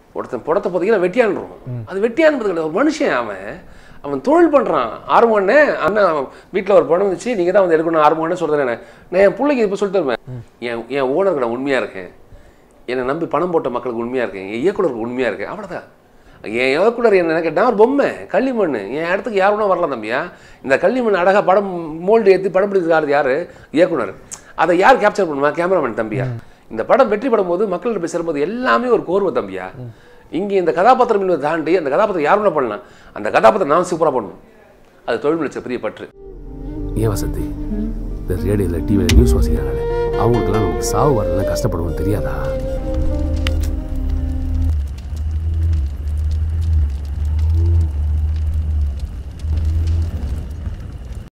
ஒருத்தன் புடத்தை பார்த்தீங்கன்னா வெட்டியான்றான் அது வெட்டியான்றது கிடையாது ஒரு மனுஷன் அவன் அவன் தொழில் பண்ணுறான் ஆர்வம்னே அண்ணன் வீட்டில் ஒரு படம் வந்துச்சு நீங்கள் தான் வந்து எடுக்கணும் ஆர்வம்னு சொல்கிறேன் நான் என் பிள்ளைக்கு இப்போ சொல்லிட்டு இருப்பேன் என் என் ஓனருக்கு நான் உண்மையாக இருக்கேன் என்னை நம்பி பணம் போட்ட மக்களுக்கு உண்மையாக இருக்கேன் என் இயக்குனருக்கு உண்மையாக இருக்கேன் அவ்வளோதான் என் இயக்குனர் என்ன கேட்டால் ஒரு பொம்மை களிமண் என் இடத்துக்கு யார் வேணா வரலாம் தம்பியா இந்த களிமண் அழகாக படம் மோல்டு ஏற்றி படம் பிடிக்கிறாரு யார் இயக்குனர் அதை யார் கேப்சர் பண்ணுவா கேமராமேன் தம்பியா இந்த படம் வெற்றி படும் போது மக்கள்கிட்ட போய் சேரும்போது எல்லாமே ஒரு கோர்வை தம்பியா இங்கே இந்த கதாபாத்திரம் என்பதை தாண்டி அந்த கதாபாத்திரம் யார் வேணா பண்ணலாம் அந்த கதாபாத்திரம் நான் சூப்பராக பண்ணுவேன் அது தொழில் விழிச்ச பெரிய பற்று ஏன் வசந்தி இந்த ரேடியோவில் டிவியில் நியூஸ் வாசிக்கிறாங்களே அவங்களுக்கெல்லாம் நமக்கு சாவு வரலாம் கஷ்டப்படுவோம் தெரியாதா